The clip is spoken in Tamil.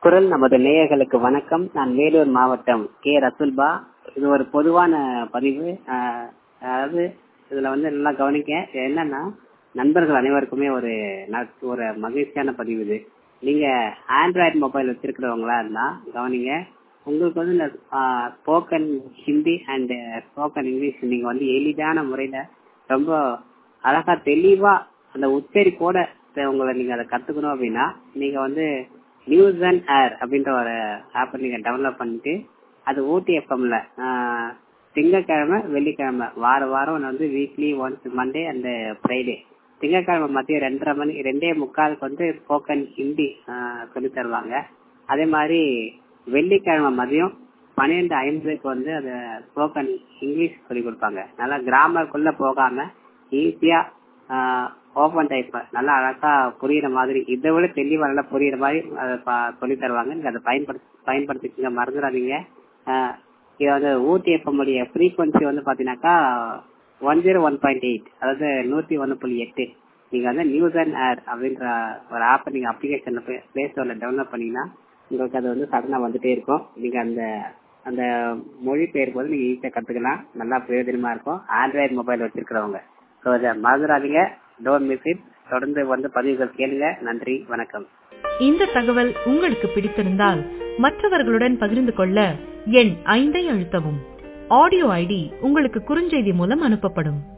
குரல் நமது நேயர்களுக்கு வணக்கம் நான் வேலூர் மாவட்டம் கே ரசுல்பா இது ஒரு பொதுவான பதிவு ஆஹ் அதாவது இதுல வந்து நல்லா கவனிக்க என்னன்னா நண்பர்கள் அனைவருக்குமே ஒரு ந- ஒரு மகிழ்ச்சியான பதிவு இது நீங்க ஆண்ட்ராய்டு மொபைல் வச்சிருக்கிறவங்களா இருந்தா கவனிங்க உங்களுக்கு வந்து இந்த spoken Hindi and spoken English நீங்க வந்து எளிதான முறையில ரொம்ப அழகா தெளிவா அந்த உச்சரிப்போட உங்களை நீங்க அதை கத்துக்கணும் அப்படின்னா நீங்க வந்து நியூஸ் அண்ட் ஏர் அப்படின்ற ஒரு ஆப்பை நீங்க டவுன்லோட் பண்ணிட்டு அது ஊட்டி எஃப்எம்ல திங்கட்கிழமை வெள்ளிக்கிழமை வார வாரம் வந்து weekly once Monday and Friday திங்கட்கிழமை மதியம் ரெண்டரை மணி ரெண்டே முக்காலுக்கு வந்து ஸ்போக்கன் ஹிந்தி சொல்லி தருவாங்க அதே மாதிரி வெள்ளிக்கிழமை மதியம் பன்னிரெண்டு ஐம்பதுக்கு வந்து அது ஸ்போக்கன் இங்கிலீஷ் சொல்லி கொடுப்பாங்க நல்லா கிராமருக்குள்ள போகாம ஈஸியா ஓப்பன் டைப் நல்லா அழகா புரியுற மாதிரி இதை விட தெளிவா நல்லா புரியுற மாதிரி அதை ப- சொல்லி தருவாங்க நீங்க அதை பயன்படுத்தி பயன்படுத்திக்கங்க மறந்துடாதீங்க ஆஹ் இது வந்து ஊட்டி எஃப்எம் உடைய ஃப்ரீக்வன்சி வந்து பாத்தீங்கன்னாக்கா one zero one point eight அதாவது நூத்தி ஒன்னு புள்ளி எட்டு நீங்க வந்து நியூஸ் அண்ட் ஏர் அப்படின்ற ஒரு ஆப்பை நீங்க அப்ளிகேஷன்ல பிளே ஸ்டோர்ல டவுன்லோட் பண்ணீங்கன்னா உங்களுக்கு அது வந்து சடனா வந்துட்டே இருக்கும் நீங்க அந்த அந்த மொழி பெயர் போது நீங்க ஈஸியா கத்துக்கலாம் நல்லா பிரயோஜனமா இருக்கும் ஆண்ட்ராய்டு மொபைல் வச்சிருக்கிறவங்க ஸோ அதை மறந்துடாதீங்க டோன்ட் மிஸ் இட் தொடர்ந்து வந்து பதிவுகள் கேளுங்க நன்றி வணக்கம் இந்த தகவல் உங்களுக்கு பிடித்திருந்தால் மற்றவர்களுடன் பகிர்ந்து கொள்ள எண் ஐந்தை அழுத்தவும் ஆடியோ ஐடி உங்களுக்கு குறுஞ்செய்தி மூலம் அனுப்பப்படும்